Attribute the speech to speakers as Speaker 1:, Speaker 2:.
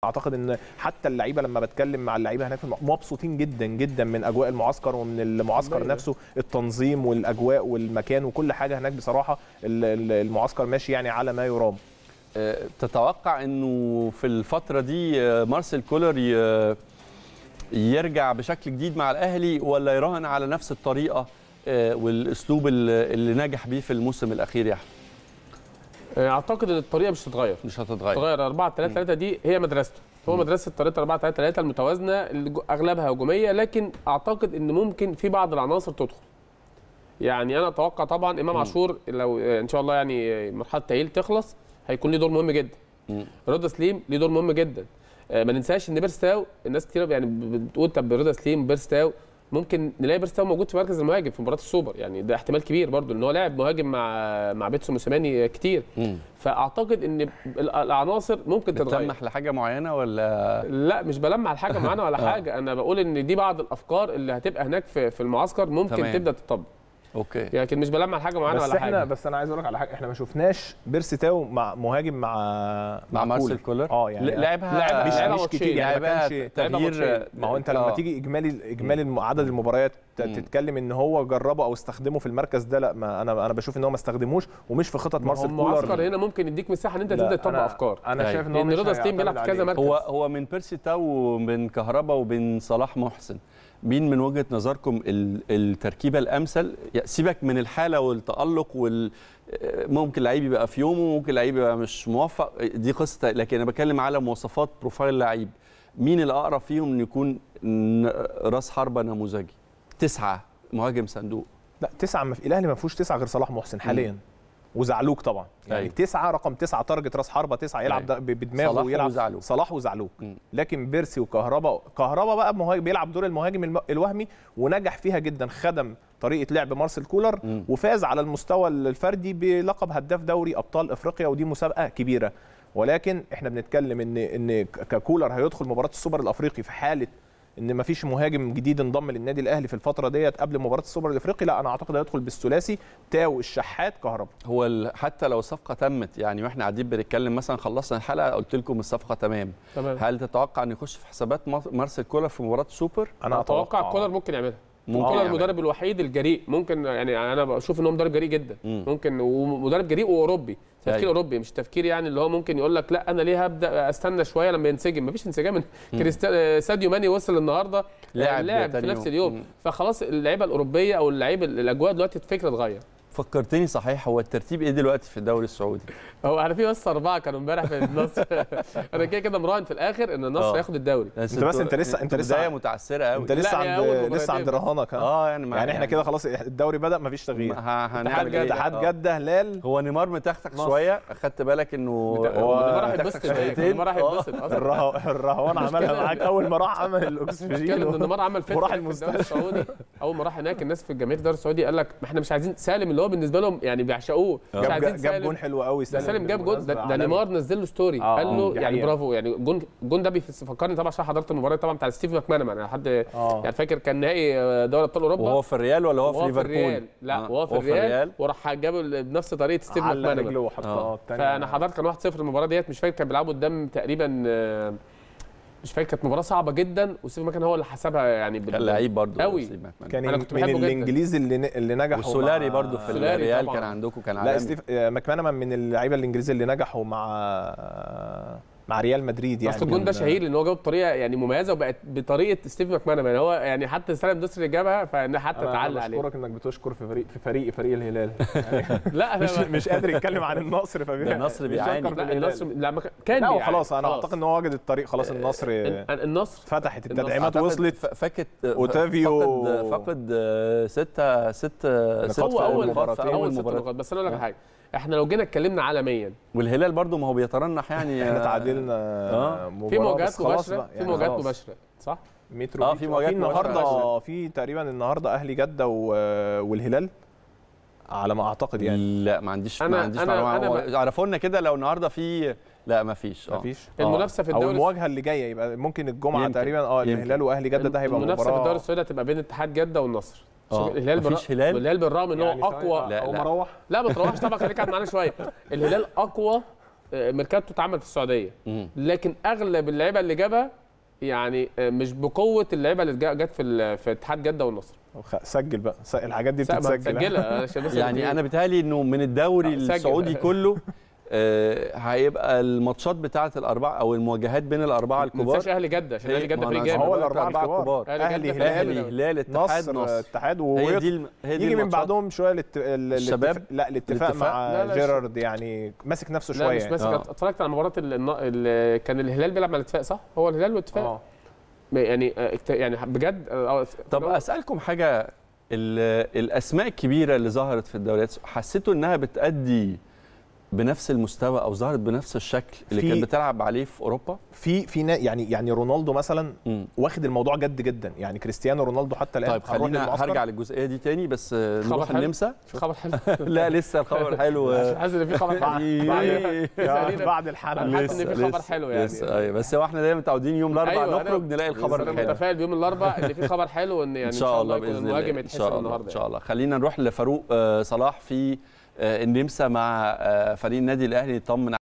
Speaker 1: اعتقد ان حتى اللعيبه لما بتكلم مع اللعيبه هناك في الم- مبسوطين جدا جدا من اجواء المعسكر ومن المعسكر
Speaker 2: طبيعي.
Speaker 1: نفسه التنظيم والاجواء والمكان وكل حاجه هناك بصراحه ال- ال- المعسكر ماشي يعني على ما يرام
Speaker 3: آه، تتوقع انه في الفتره دي آه، مارسيل كولر ي- يرجع بشكل جديد مع الاهلي ولا يراهن على نفس الطريقه آه، والاسلوب اللي اللي نجح بيه في الموسم الاخير يا احمد
Speaker 2: اعتقد ان الطريقه مش هتتغير
Speaker 3: مش هتتغير
Speaker 2: تغير 4 3 3 دي هي مدرسته هو مدرسه طريقه 4 3 3 المتوازنه اللي جو- اغلبها هجوميه لكن اعتقد ان ممكن في بعض العناصر تدخل يعني انا اتوقع طبعا امام عاشور لو آه، ان شاء الله يعني آه، مرحله تاهيل تخلص هيكون ليه دور مهم جدا
Speaker 3: مم.
Speaker 2: رضا سليم ليه دور مهم جدا آه، ما ننساش ان بيرستاو الناس كتير يعني ب- بتقول طب رضا سليم بيرستاو ممكن نلاقي بيرستاو موجود في مركز المهاجم في مباراه السوبر يعني ده احتمال كبير برضو ان هو لاعب مهاجم مع مع بيتسو موسيماني كتير
Speaker 3: مم.
Speaker 2: فاعتقد ان ال- العناصر ممكن تتغير
Speaker 3: بتلمح لحاجه معينه ولا
Speaker 2: لا مش بلمع الحاجه معانا ولا حاجه انا بقول ان دي بعض الافكار اللي هتبقى هناك في في المعسكر ممكن
Speaker 3: تمام.
Speaker 2: تبدا تطبق
Speaker 3: اوكي
Speaker 2: لكن مش بلمع الحاجه معانا
Speaker 1: بس
Speaker 2: ولا
Speaker 1: احنا
Speaker 2: حاجه
Speaker 1: بس انا عايز اقول لك على حاجه احنا ما شفناش بيرسي تاو مع مهاجم مع
Speaker 3: مع مارسيل كولر
Speaker 1: اه يعني
Speaker 3: ل- لعبها
Speaker 2: لعبها-
Speaker 1: مش
Speaker 2: لعبها
Speaker 1: مش
Speaker 2: ماتشين.
Speaker 1: كتير يعني ما
Speaker 3: لعبها
Speaker 1: كانش
Speaker 2: لعبها
Speaker 3: تغيير
Speaker 2: ماتشين.
Speaker 1: ما هو انت لما
Speaker 3: آه.
Speaker 1: تيجي اجمالي اجمالي الم- عدد المباريات ت-
Speaker 3: مم.
Speaker 1: تتكلم ان هو جربه او استخدمه في المركز ده لا ما انا انا بشوف ان هو ما استخدموش ومش في خطط
Speaker 2: ما هو
Speaker 1: مارسيل
Speaker 2: المعسكر
Speaker 1: كولر
Speaker 2: هنا ممكن يديك مساحه ان انت
Speaker 1: لا،
Speaker 2: تبدا تطبق
Speaker 1: أنا-
Speaker 2: افكار
Speaker 1: انا
Speaker 3: أيوة.
Speaker 1: شايف ان هو
Speaker 2: لان
Speaker 1: مش
Speaker 2: رضا سليم بيلعب في
Speaker 1: هيعتمد
Speaker 2: كذا
Speaker 1: عليه.
Speaker 2: مركز
Speaker 3: هو هو من بيرسي تاو ومن كهربا وبين صلاح محسن مين من وجهه نظركم ال- التركيبه الامثل يا سيبك من الحاله والتالق وال ممكن لعيب يبقى في يومه ممكن لعيب يبقى مش موفق دي قصه لكن انا بتكلم على مواصفات بروفايل لعيب مين الاقرب فيهم ان يكون ن- راس حربه نموذجي تسعه مهاجم صندوق
Speaker 1: لا تسعه ما في الاهلي ما فيهوش تسعه غير صلاح محسن حاليا وزعلوك طبعا يعني
Speaker 3: أيوة.
Speaker 1: تسعه رقم تسعه تارجت راس حربه تسعه يلعب
Speaker 3: أيوة.
Speaker 1: ده ب- بدماغه
Speaker 3: صلاح
Speaker 1: ويلعب
Speaker 3: وزعلوك.
Speaker 1: صلاح وزعلوك
Speaker 3: مم.
Speaker 1: لكن بيرسي وكهربا كهربا بقى مهاجم بيلعب دور المهاجم الم- الوهمي ونجح فيها جدا خدم طريقه لعب مارسيل كولر
Speaker 3: مم.
Speaker 1: وفاز على المستوى الفردي بلقب هداف دوري ابطال افريقيا ودي مسابقه كبيره ولكن احنا بنتكلم ان ان ككولر هيدخل مباراه السوبر الافريقي في حاله ان ما فيش مهاجم جديد انضم للنادي الاهلي في الفتره ديت قبل مباراه السوبر الافريقي لا انا اعتقد هيدخل بالثلاثي تاو الشحات كهربا
Speaker 3: هو ال- حتى لو الصفقه تمت يعني واحنا قاعدين بنتكلم مثلا خلصنا الحلقه قلت لكم الصفقه تمام
Speaker 2: تمام
Speaker 3: هل تتوقع ان يخش في حسابات مار- مارسيل كولر في مباراه السوبر
Speaker 1: انا
Speaker 2: اتوقع كولر ممكن يعملها
Speaker 3: ممكن
Speaker 2: كولر
Speaker 3: يعمل.
Speaker 2: المدرب الوحيد الجريء ممكن يعني انا بشوف ان هو مدرب جريء جدا
Speaker 3: مم.
Speaker 2: ممكن ومدرب جريء واوروبي تفكير
Speaker 3: أيوة.
Speaker 2: اوروبي مش تفكير يعني اللي هو ممكن يقول لك لا انا ليه هبدا استنى شويه لما ينسجم مفيش انسجام من كريستيانو ساديو ماني وصل النهارده
Speaker 3: لاعب
Speaker 2: لاعب في
Speaker 3: تاني
Speaker 2: نفس
Speaker 3: يوم.
Speaker 2: اليوم
Speaker 3: مم.
Speaker 2: فخلاص اللعيبه الاوروبيه او اللعيبه الاجواء دلوقتي الفكره اتغير
Speaker 3: فكرتني صحيح هو الترتيب ايه دلوقتي في الدوري السعودي
Speaker 2: هو انا في بس اربعه كانوا امبارح في النصر انا كده كده مراهن في الاخر ان النصر
Speaker 3: آه.
Speaker 2: هياخد الدوري
Speaker 1: انت بس انت لسه- انت لسه
Speaker 3: بدايه
Speaker 1: عن-
Speaker 3: متعثره قوي
Speaker 1: انت لسه
Speaker 2: لا، هي أول
Speaker 1: عند
Speaker 2: مباراتين
Speaker 1: لسه عند
Speaker 2: بس.
Speaker 1: رهانك ها
Speaker 3: اه يعني ما
Speaker 1: يعني احنا كده خلاص الدوري بدا مفيش تغيير
Speaker 3: ه- هنعمل
Speaker 2: جدة.
Speaker 3: إيه؟
Speaker 1: اتحاد
Speaker 3: آه.
Speaker 1: جده هلال
Speaker 3: هو نيمار متختخ
Speaker 1: نصر.
Speaker 3: شويه اخدت بالك انه
Speaker 2: بتا-
Speaker 3: هو
Speaker 2: هو راح
Speaker 3: متختخ
Speaker 2: يتبسط هناك
Speaker 3: شويتين.
Speaker 2: راح
Speaker 3: آه.
Speaker 2: يتبسط اصلا
Speaker 1: الره- الرهوان عملها
Speaker 2: مشكلة
Speaker 1: معاك
Speaker 2: إن-
Speaker 1: اول ما راح عمل
Speaker 2: المشكله
Speaker 1: الاكسجين
Speaker 2: ان نيمار عمل فتره
Speaker 1: وراح
Speaker 2: في الدوري
Speaker 1: المستشفى
Speaker 2: السعودي اول ما راح هناك الناس في جمعيه الدوري السعودي قال لك ما احنا مش عايزين سالم اللي هو بالنسبه لهم يعني بيعشقوه مش
Speaker 1: جاب
Speaker 2: عايزين
Speaker 1: جاب
Speaker 2: سالم
Speaker 1: جون حلو قوي
Speaker 2: ده سالم جاب جون ده,
Speaker 1: بالمناسبة
Speaker 2: ده
Speaker 1: عالمي.
Speaker 2: نيمار نزل له ستوري
Speaker 1: آه،
Speaker 2: قال
Speaker 1: آه،
Speaker 2: له
Speaker 1: دي
Speaker 2: يعني
Speaker 1: حقيقة.
Speaker 2: برافو يعني جون الجون ده بيفكرني طبعا عشان حضرت المباراه طبعا بتاع ستيف ماكمانامان انا حد
Speaker 1: اه
Speaker 2: يعني فاكر كان نهائي دوري ابطال اوروبا
Speaker 3: وهو في الريال ولا هو في
Speaker 2: وهو
Speaker 3: ليفربول؟
Speaker 2: الريال لا
Speaker 3: آه.
Speaker 2: وهو في الريال وراح جابه بنفس طريقه ستيف
Speaker 1: علق
Speaker 2: ماكمانامان
Speaker 1: رجله وحطها
Speaker 3: آه.
Speaker 1: التانية.
Speaker 2: فانا حضرت كان 1-0 المباراه ديت مش فاكر كان بيلعبوا قدام تقريبا آه، مش فاكر كانت مباراه صعبه جدا وستيف ماكمان هو اللي حسبها يعني بال-
Speaker 3: كان لعيب برضه
Speaker 2: قوي.
Speaker 3: ستيف ماكمان.
Speaker 1: كان
Speaker 2: أنا كنت
Speaker 1: من
Speaker 2: بحبه جدا.
Speaker 1: الانجليزي اللي ن- اللي نجحوا
Speaker 3: وسولاري
Speaker 1: مع-
Speaker 3: برضه في
Speaker 2: سولاري
Speaker 3: الريال
Speaker 2: طبعاً.
Speaker 3: كان عندكم كان
Speaker 1: لا
Speaker 3: عالمي
Speaker 1: ستيف آه، ماكمانامان من اللعيبه الانجليزي اللي نجحوا مع مع ريال مدريد يعني
Speaker 2: اصل الجون ده
Speaker 1: كان-
Speaker 2: شهير لان هو جابه بطريقه يعني مميزه وبقت بطريقه ستيف ماكمان هو يعني حتى سالم دوسري اللي جابها فانا حتى
Speaker 1: أنا
Speaker 2: تعلق عليه
Speaker 1: بشكرك انك بتشكر في فريق في فريق فريق الهلال يعني
Speaker 2: لا
Speaker 1: مش
Speaker 2: أنا-
Speaker 1: مش قادر يتكلم عن النصر فبي-
Speaker 3: ده النصر
Speaker 1: بيشكر
Speaker 3: بيعاني.
Speaker 1: في
Speaker 2: لا
Speaker 1: الهلال.
Speaker 2: النصر لا ما كان- كان
Speaker 1: لا
Speaker 2: بيعاني.
Speaker 1: خلاص انا اعتقد ان هو وجد الطريق خلاص النصر
Speaker 2: ال- النصر
Speaker 1: فتحت
Speaker 2: النصر
Speaker 1: التدعيمات
Speaker 3: أعتقد
Speaker 1: وصلت
Speaker 3: ف- فاكت
Speaker 1: أوتافيو.
Speaker 3: فقد فقد آه، ستة ست ست
Speaker 1: نقاط
Speaker 2: هو
Speaker 1: في
Speaker 2: اول
Speaker 1: المباراتين.
Speaker 3: في
Speaker 2: اول ست
Speaker 3: مباراة.
Speaker 2: نقاط بس انا اقول لك على حاجه احنا لو جينا اتكلمنا عالميا
Speaker 3: والهلال برضه ما هو بيترنح يعني
Speaker 1: احنا
Speaker 3: آه،
Speaker 1: تعادلنا
Speaker 3: آه.
Speaker 1: مباراة
Speaker 2: في
Speaker 1: بس
Speaker 2: مواجهات
Speaker 1: خلاص
Speaker 2: مباشره
Speaker 1: بقى،
Speaker 2: في
Speaker 1: يعني
Speaker 2: مواجهات
Speaker 1: خلاص.
Speaker 2: مباشره صح
Speaker 1: مترو
Speaker 3: آه،
Speaker 1: بيتش.
Speaker 3: في مواجهات
Speaker 1: النهارده
Speaker 3: مباشرة.
Speaker 1: في تقريبا النهارده اهلي جده و- والهلال على ما اعتقد يعني
Speaker 3: لا ما عنديش
Speaker 2: أنا-
Speaker 3: ما عنديش
Speaker 2: أنا-
Speaker 3: معلومة.
Speaker 2: أنا
Speaker 3: هو
Speaker 2: ب-
Speaker 3: عرفوا لنا كده لو النهارده في لا ما فيش اه
Speaker 1: مفيش
Speaker 2: المنافسه في
Speaker 1: او
Speaker 2: الدوري
Speaker 1: المواجهه اللي جايه يبقى ممكن الجمعه
Speaker 3: يمكن.
Speaker 1: تقريبا اه
Speaker 3: يمكن.
Speaker 1: الهلال واهلي جده ده هيبقى
Speaker 2: المنافسه في
Speaker 1: مباراه
Speaker 2: الدوري السعودي هتبقى بين اتحاد جده والنصر
Speaker 3: آه.
Speaker 2: شوف الهلال
Speaker 3: مفيش هلال؟
Speaker 2: الهلال بالرغم ان هو
Speaker 1: يعني
Speaker 2: اقوى
Speaker 3: لا،
Speaker 1: او
Speaker 3: لا.
Speaker 1: مروح
Speaker 2: لا ما تروحش طبعا خليك قاعد معانا شويه الهلال اقوى آه، ميركاتو اتعمل في السعوديه
Speaker 3: مم.
Speaker 2: لكن اغلب اللعيبه اللي جابها يعني آه، مش بقوه اللعيبه اللي جا- جت في ال- في اتحاد جده والنصر
Speaker 1: خ- سجل بقى س- الحاجات دي
Speaker 2: س- ما
Speaker 1: بتتسجل
Speaker 2: تسجلها عشان بس
Speaker 3: يعني انا بيتهيألي انه من الدوري
Speaker 2: آه، سجل.
Speaker 3: السعودي كله آه، هيبقى الماتشات بتاعه الاربعه او المواجهات بين الاربعه
Speaker 2: ما
Speaker 3: الكبار
Speaker 2: تنساش اهلي جده عشان
Speaker 3: هي-
Speaker 2: اهلي جده
Speaker 3: ما
Speaker 2: فريق
Speaker 3: أنا
Speaker 2: جامد
Speaker 1: هو
Speaker 3: بقول لك
Speaker 1: الأربعة الكبار.
Speaker 2: أهلي
Speaker 1: أهلي
Speaker 2: جدة
Speaker 1: هلال
Speaker 3: اهلي هلال اتحاد
Speaker 1: نصر
Speaker 3: نصر
Speaker 1: اتحاد
Speaker 3: هي
Speaker 1: ويجي
Speaker 3: دي الم- هي دي
Speaker 1: يجي من
Speaker 3: الماتشات.
Speaker 1: بعدهم شويه الات- ال-
Speaker 3: الشباب؟
Speaker 1: الاتفاق- لا الاتفاق
Speaker 3: الاتفاق؟
Speaker 1: مع
Speaker 2: لا، لا،
Speaker 1: جيرارد يعني ماسك نفسه
Speaker 2: لا
Speaker 1: شويه
Speaker 2: مش
Speaker 1: يعني.
Speaker 2: ماسك
Speaker 3: آه.
Speaker 2: اتفرجت على مباراه ال- الن- ال- كان الهلال بيلعب مع الاتفاق صح؟ هو الهلال والاتفاق
Speaker 1: اه
Speaker 2: يعني آه، اكت- يعني بجد آه، آه،
Speaker 3: طب اسالكم حاجه ال- الاسماء الكبيره اللي ظهرت في الدوريات حسيتوا انها بتأدي بنفس المستوى او ظهرت بنفس الشكل اللي
Speaker 1: في-
Speaker 3: كانت بتلعب عليه في اوروبا
Speaker 1: في في نا- يعني يعني رونالدو مثلا
Speaker 3: مم.
Speaker 1: واخد الموضوع جد جدا يعني كريستيانو رونالدو حتى الان
Speaker 3: طيب
Speaker 1: هنروح
Speaker 3: خلينا
Speaker 1: للمعسكر.
Speaker 3: هرجع للجزئيه دي تاني بس آه،
Speaker 2: خبر
Speaker 3: نروح
Speaker 2: حلو.
Speaker 3: النمسا
Speaker 2: في خبر حلو
Speaker 3: لا لسه الخبر حلو
Speaker 2: عشان حاسس ان في خبر حلو
Speaker 3: إيه.
Speaker 1: آه، بعد الحلقه
Speaker 2: أنا حاسس إن في خبر حلو يعني.
Speaker 3: لسه ايوه بس هو احنا دايما متعودين يوم الاربعاء
Speaker 2: أيوة، أنا-
Speaker 3: نخرج نلاقي الخبر
Speaker 2: انا
Speaker 3: الحلو
Speaker 2: متفائل بيوم الاربعاء ان في خبر حلو ان يعني
Speaker 3: ان شاء الله
Speaker 2: يكون
Speaker 3: باذن الله
Speaker 2: المهاجم
Speaker 3: ان
Speaker 2: يتحسب
Speaker 3: شاء الله
Speaker 2: النهارده
Speaker 3: ان شاء الله خلينا نروح لفاروق آه، صلاح في آه، النمسا مع آه، فريق النادي الاهلي يطمن